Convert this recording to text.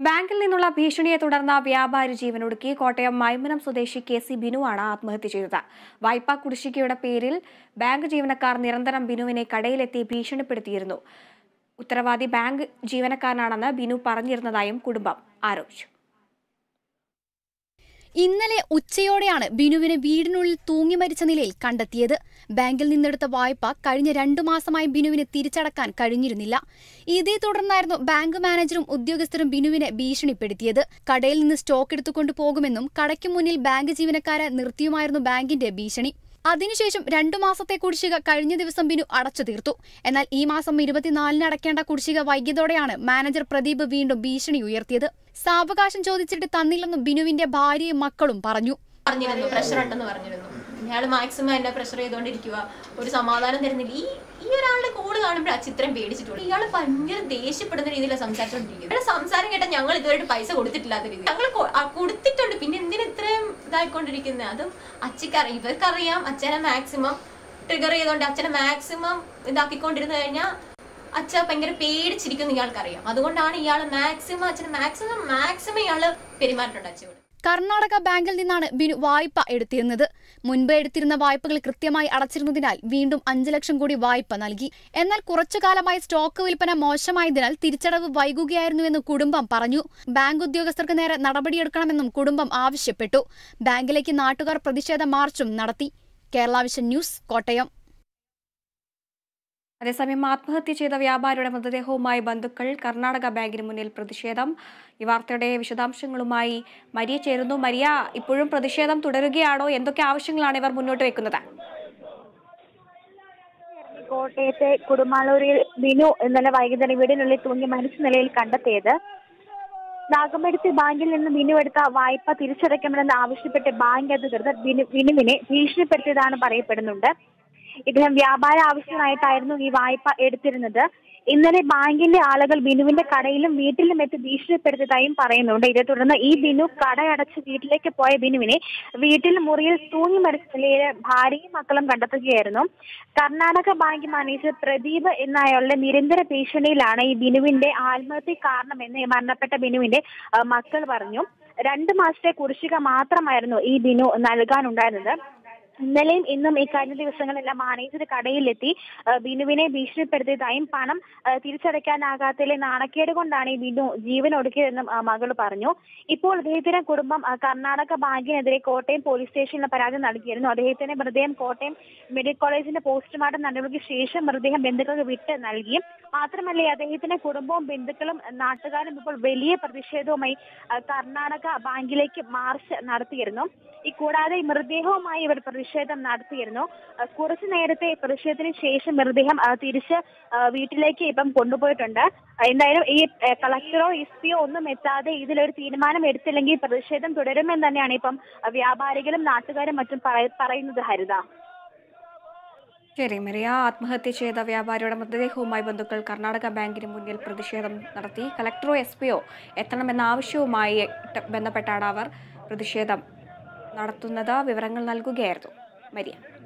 ബാങ്കിൽ നിന്നുള്ള ഭീഷണിയെ തുടർന്ന് വ്യാപാരി ജീവനൊടുക്കി കോട്ടയം മൈമനം സ്വദേശി കെ സി ബിനുവാണ് ആത്മഹത്യ ചെയ്തത് വായ്പാ കുടിശ്ശികയുടെ പേരിൽ ബാങ്ക് ജീവനക്കാർ നിരന്തരം ബിനുവിനെ കടയിലെത്തി ഭീഷണിപ്പെടുത്തിയിരുന്നു ഉത്തരവാദി ബാങ്ക് ജീവനക്കാരനാണെന്ന് ബിനു പറഞ്ഞിരുന്നതായും കുടുംബം ആരോപിച്ചു ഇന്നലെ ഉച്ചയോടെയാണ് ബിനുവിനെ വീടിനുള്ളിൽ തൂങ്ങി മരിച്ച നിലയിൽ കണ്ടെത്തിയത് ബാങ്കിൽ നിന്നെടുത്ത വായ്പ കഴിഞ്ഞ രണ്ടു മാസമായി ബിനുവിന് തിരിച്ചടക്കാൻ കഴിഞ്ഞിരുന്നില്ല ഇതേ തുടർന്നായിരുന്നു ബാങ്ക് മാനേജറും ഉദ്യോഗസ്ഥരും ബിനുവിനെ ഭീഷണിപ്പെടുത്തിയത് കടയിൽ നിന്ന് സ്റ്റോക്ക് എടുത്തുകൊണ്ടു പോകുമെന്നും കടയ്ക്ക് മുന്നിൽ ബാങ്ക് ജീവനക്കാരെ നിർത്തിയുമായിരുന്നു ബാങ്കിന്റെ ഭീഷണി അതിനുശേഷം രണ്ടു മാസത്തെ കുടിശ്ശിക കഴിഞ്ഞ ദിവസം ബിനു അടച്ചു തീർത്തു എന്നാൽ ഈ മാസം ഇരുപത്തിനാലിന് അടയ്ക്കേണ്ട കുടിശ്ശിക വൈകിയതോടെയാണ് മാനേജർ പ്രദീപ് വീണ്ടും ഭീഷണി ഉയർത്തിയത് സാവകാശം ചോദിച്ചിട്ട് തന്നില്ലെന്നും ബിനുവിന്റെ ഭാര്യയും മക്കളും പറഞ്ഞു പറഞ്ഞിരുന്നു പ്രഷർ ഉണ്ടെന്ന് പറഞ്ഞിരുന്നു ഇയാൾ മാക്സിമം എന്നെ പ്രഷർ ചെയ്തുകൊണ്ടിരിക്കുക ഒരു സമാധാനം തരുന്നില്ല ഈ ഈ ഒരാളുടെ കോള് കാണുമ്പോൾ അച്ചിത്രയും പേടിച്ചിട്ടുണ്ട് ഇയാൾ ഭയങ്കര ദേഷ്യപ്പെടുന്ന രീതിയിലാണ് സംസാരിച്ചോണ്ടിരിക്കുന്നത് ഇയാളുടെ സംസാരം കേട്ടാൽ ഞങ്ങൾ ഇതുവരെ പൈസ കൊടുത്തിട്ടില്ലാത്ത രീതി ഞങ്ങൾ കൊ- ആ കൊടുത്തിട്ടുണ്ട് പിന്നെ എന്തിനാ ഇത്രയും ഇതായിക്കൊണ്ടിരിക്കുന്നത് അതും അച്ഛക്കറിയാം ഇവർക്കറിയാം അച്ഛനെ മാക്സിമം ട്രിഗർ ചെയ്തോണ്ട് അച്ഛനെ മാക്സിമം ഇതാക്കിക്കൊണ്ടിരുന്നു കഴിഞ്ഞാൽ അച്ഛ ഭയങ്കര പേടിച്ചിരിക്കുന്ന ഇയാൾക്കറിയാം അതുകൊണ്ടാണ് ഇയാൾ മാക്സിമം അച്ഛന് മാക്സിമം മാക്സിമം ഇയാള് പെരുമാറിയിട്ടുണ്ട് അച്ഛനോട് കർണാടക ബാങ്കിൽ നിന്നാണ് ബിനു വായ്പ എടുത്തിരുന്നത് മുൻപ് എടുത്തിരുന്ന വായ്പകൾ കൃത്യമായി അടച്ചിരുന്നതിനാൽ വീണ്ടും അഞ്ചു ലക്ഷം കൂടി വായ്പ നൽകി എന്നാൽ കുറച്ചു കാലമായി സ്റ്റോക്ക് വിൽപ്പന മോശമായതിനാൽ തിരിച്ചടവ് വൈകുകയായിരുന്നുവെന്ന് കുടുംബം പറഞ്ഞു ബാങ്ക് ഉദ്യോഗസ്ഥർക്ക് നേരെ നടപടിയെടുക്കണമെന്നും കുടുംബം ആവശ്യപ്പെട്ടു ബാങ്കിലേക്ക് നാട്ടുകാർ പ്രതിഷേധ മാർച്ചും നടത്തി കേരള വിഷൻ ന്യൂസ് കോട്ടയം അതേസമയം ആത്മഹത്യ ചെയ്ത വ്യാപാരിയുടെ മൃതദേഹവുമായി ബന്ധുക്കൾ കർണാടക ബാങ്കിന് മുന്നിൽ പ്രതിഷേധം ഈ വാർത്തയുടെ വിശദാംശങ്ങളുമായി മരിയ ചേരുന്നു മരിയ ഇപ്പോഴും പ്രതിഷേധം തുടരുകയാണോ എന്തൊക്കെ ആവശ്യങ്ങളാണ് ഇവർ മുന്നോട്ട് വെക്കുന്നത് കോട്ടയത്തെ കുടുമാളൂരിൽ ബിനു ഇന്നലെ വൈകുന്നേരം വീടിനുള്ളിൽ തൂങ്ങി മരിച്ച നിലയിൽ കണ്ടെത്തിയത് നാഗമ്പടത്തെ ബാങ്കിൽ നിന്ന് ബിനു എടുത്ത വായ്പ തിരിച്ചടയ്ക്കണമെന്ന് ആവശ്യപ്പെട്ട് ബാങ്ക് അധികൃതർ ബിനു ബിനുവിനെ ഭീഷണിപ്പെടുത്തിയതാണ് പറയപ്പെടുന്നുണ്ട് ഇദ്ദേഹം വ്യാപാര ആവശ്യമായിട്ടായിരുന്നു ഈ വായ്പ എടുത്തിരുന്നത് ഇന്നലെ ബാങ്കിന്റെ ആളുകൾ ബിനുവിന്റെ കടയിലും വീട്ടിലും എത്തി ഭീഷണിപ്പെടുത്തിയതായും പറയുന്നുണ്ട് ഇതേ തുടർന്ന് ഈ ബിനു കടയടച്ച് വീട്ടിലേക്ക് പോയ ബിനുവിനെ വീട്ടിൽ മുറിയിൽ തൂങ്ങി മരിച്ച നിലയിൽ ഭാര്യയും മക്കളും കണ്ടെത്തുകയായിരുന്നു കർണാടക ബാങ്ക് മാനേജർ പ്രദീപ് എന്നയാളുടെ നിരന്തര ഭീഷണിയിലാണ് ഈ ബിനുവിന്റെ ആത്മഹത്യ കാരണമെന്ന് ഈ മരണപ്പെട്ട ബിനുവിന്റെ ആ, മക്കൾ പറഞ്ഞു രണ്ട് മാസത്തെ കുടിശ്ശിക മാത്രമായിരുന്നു ഈ ബിനു നൽകാനുണ്ടായിരുന്നത് ഇന്നലെയും ഇന്നും ഈ കഴിഞ്ഞ ദിവസങ്ങളെല്ലാം മാനേജർ കടയിലെത്തി ആ, ബിനുവിനെ ഭീഷണിപ്പെടുത്തിയതായും പണം ആ, തിരിച്ചടയ്ക്കാനാകാത്തതിലെ നാണക്കേട് കൊണ്ടാണ് ഈ ബിനു ജീവൻ ഒടുക്കിയതെന്നും ആ, മകൾ പറഞ്ഞു ഇപ്പോൾ അദ്ദേഹത്തിന്റെ കുടുംബം ആ, കർണാടക ബാങ്കിനെതിരെ കോട്ടയം പോലീസ് സ്റ്റേഷനിൽ പരാതി നൽകിയിരുന്നു അദ്ദേഹത്തിന്റെ മൃതദേഹം കോട്ടയം മെഡിക്കൽ കോളേജിന്റെ പോസ്റ്റ്മോർട്ടം നടപടിക്ക് ശേഷം മൃതദേഹം ബന്ധുക്കൾക്ക് വിട്ട് നൽകി മാത്രമല്ല ഈ അദ്ദേഹത്തിന്റെ കുടുംബവും ബന്ധുക്കളും നാട്ടുകാരും ഇപ്പോൾ വലിയ പ്രതിഷേധവുമായി ആ, കർണാടക ബാങ്കിലേക്ക് മാർച്ച് നടത്തിയിരുന്നു ഈ കൂടാതെ ഈ മൃതദേഹവുമായി ഇവർ പ്രതിഷേധം നടത്തിയിരുന്നു ആ, കുറച്ചു നേരത്തെ പ്രതിഷേധത്തിന് ശേഷം മൃതദേഹം ആ, തിരിച്ച് ആ, വീട്ടിലേക്ക് ഇപ്പം കൊണ്ടുപോയിട്ടുണ്ട് ആ, എന്തായാലും ഈ ആ, കളക്ടറോ എസ് പിയോ ഒന്നും എത്താതെ ഇതിലൊരു തീരുമാനം എടുത്തില്ലെങ്കിൽ പ്രതിഷേധം തുടരുമെന്ന് തന്നെയാണ് ഇപ്പം ആ, വ്യാപാരികളും നാട്ടുകാരും മറ്റും പറയ- പറയുന്നത് ഹരിത ശരി മരിയ ആത്മഹത്യ ചെയ്ത വ്യാപാരിയുടെ മൃതദേഹവുമായി ബന്ധുക്കൾ കർണാടക ബാങ്കിന് മുന്നിൽ പ്രതിഷേധം നടത്തി കലക്ടറോ എസ് പിയോ എത്തണമെന്ന ആവശ്യവുമായി ട്ട് ബന്ധപ്പെട്ടാണ് അവർ പ്രതിഷേധം നടത്തുന്നത് വിവരങ്ങൾ നൽകുകയായിരുന്നു മരിയ